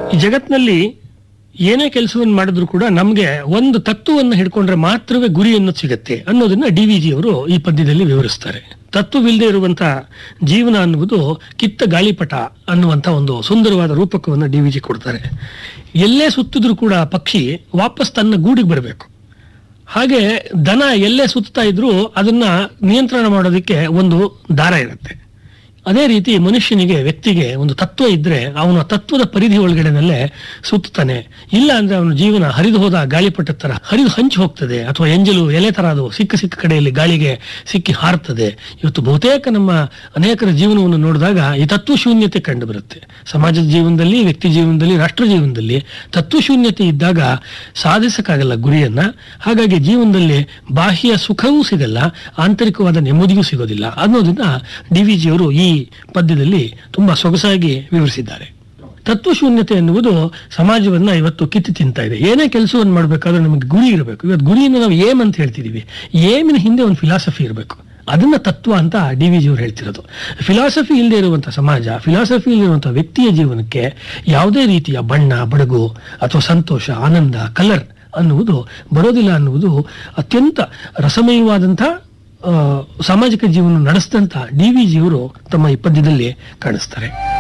ಈ ಜಗತ್ತಿನಲ್ಲಿ ಏನೇ ಕೆಲಸವನ್ನು ಮಾಡಿದ್ರು ಕೂಡ ನಮಗೆ ಒಂದು ತತ್ವವನ್ನು ಹಿಡ್ಕೊಂಡ್ರೆ ಮಾತ್ರವೇ ಗುರಿ ಅನ್ನೋದು ಸಿಗತ್ತೆ ಅನ್ನೋದನ್ನ ಡಿ ವಿ ಜಿ ಅವರು ಈ ಪದ್ಯದಲ್ಲಿ ವಿವರಿಸ್ತಾರೆ ತತ್ವವಿಲ್ಲದೆ ಇರುವಂತ ಜೀವನ ಅನ್ನುವುದು ಕಿತ್ತ ಗಾಳಿಪಟ ಅನ್ನುವಂತ ಒಂದು ಸುಂದರವಾದ ರೂಪಕವನ್ನು ಡಿ ವಿ ಜಿ ಕೊಡ್ತಾರೆ ಎಲ್ಲೇ ಸುತ್ತಿದ್ರು ಕೂಡ ಪಕ್ಷಿ ವಾಪಸ್ ತನ್ನ ಗೂಡಿಗೆ ಬರಬೇಕು ಹಾಗೆ ದನ ಎಲ್ಲೇ ಸುತ್ತಾ ಇದ್ರೂ ಅದನ್ನ ನಿಯಂತ್ರಣ ಮಾಡೋದಕ್ಕೆ ಒಂದು ದಾರ ಇರುತ್ತೆ ಅದೇ ರೀತಿ ಮನುಷ್ಯನಿಗೆ ವ್ಯಕ್ತಿಗೆ ಒಂದು ತತ್ವ ಇದ್ರೆ ಅವನ ತತ್ವದ ಪರಿಧಿ ಒಳಗಡೆನಲ್ಲೇ ಸುತ್ತಾನೆ ಇಲ್ಲ ಅಂದ್ರೆ ಅವನ ಜೀವನ ಹರಿದು ಹೋದ ಗಾಳಿಪಟ ತರ ಹರಿದು ಹಂಚಿ ಹೋಗ್ತದೆ ಅಥವಾ ಎಂಜಲು ಎಲೆ ತರ ಅದು ಸಿಕ್ಕ ಸಿಕ್ಕ ಕಡೆಯಲ್ಲಿ ಗಾಳಿಗೆ ಸಿಕ್ಕಿ ಹಾರ್ತದೆ ಇವತ್ತು ಬಹುತೇಕ ನಮ್ಮ ಅನೇಕರ ಜೀವನವನ್ನು ನೋಡಿದಾಗ ಈ ತತ್ವ ಶೂನ್ಯತೆ ಕಂಡು ಬರುತ್ತೆ ಸಮಾಜದ ಜೀವನದಲ್ಲಿ ವ್ಯಕ್ತಿ ಜೀವನದಲ್ಲಿ ರಾಷ್ಟ್ರ ಜೀವನದಲ್ಲಿ ತತ್ವ ಶೂನ್ಯತೆ ಇದ್ದಾಗ ಸಾಧಿಸಕ್ಕಾಗಲ್ಲ ಗುರಿಯನ್ನ ಹಾಗಾಗಿ ಜೀವನದಲ್ಲಿ ಬಾಹ್ಯ ಸುಖವೂ ಸಿಗಲ್ಲ ಆಂತರಿಕವಾದ ನೆಮ್ಮದಿಯೂ ಸಿಗೋದಿಲ್ಲ ಅನ್ನೋದನ್ನ ಡಿ ವಿ ಜಿ ಅವರು ಈ ಪದ್ಯದಲ್ಲಿ ತುಂಬಾ ಸೊಗಸಾಗಿ ವಿವರಿಸಿದ್ದಾರೆ ತತ್ವಶೂನ್ಯತೆ ಎನ್ನುವುದು ಸಮಾಜವನ್ನ ಇವತ್ತು ಕಿತ್ತು ತಿಂತಾ ಇದೆ ಏನೇ ಕೆಲಸವನ್ನು ಮಾಡಬೇಕಾದ್ರೆ ನಮಗೆ ಗುರಿ ಇರಬೇಕು ಇವತ್ತು ಗುರಿಯನ್ನು ನಾವು ಏಮ್ ಅಂತ ಹೇಳ್ತಿದೀವಿ ಏಮಿನ ಹಿಂದೆ ಒಂದು ಫಿಲಾಸಫಿ ಇರಬೇಕು ಅದನ್ನ ತತ್ವ ಅಂತ ಡಿ ವಿ ಜಿ ಅವರು ಹೇಳ್ತಿರೋದು ಫಿಲಾಸಫಿ ಇಲ್ಲದೆ ಇರುವಂತಹ ಸಮಾಜ ಫಿಲಾಸಫಿ ಇಲ್ಲಿರುವಂತಹ ವ್ಯಕ್ತಿಯ ಜೀವನಕ್ಕೆ ಯಾವುದೇ ರೀತಿಯ ಬಣ್ಣ ಬಡಗು ಅಥವಾ ಸಂತೋಷ ಆನಂದ ಕಲರ್ ಅನ್ನುವುದು ಬರೋದಿಲ್ಲ ಅನ್ನುವುದು ಅತ್ಯಂತ ರಸಮಯವಾದಂಥ ಆ, ಸಾಮಾಜಿಕ ಜೀವನ ನಡೆಸಿದಂಥ ಡಿ ವಿ ಜಿಯವರು ತಮ್ಮ ಈ ಪದ್ಯದಲ್ಲಿ ಕಾಣಿಸ್ತಾರೆ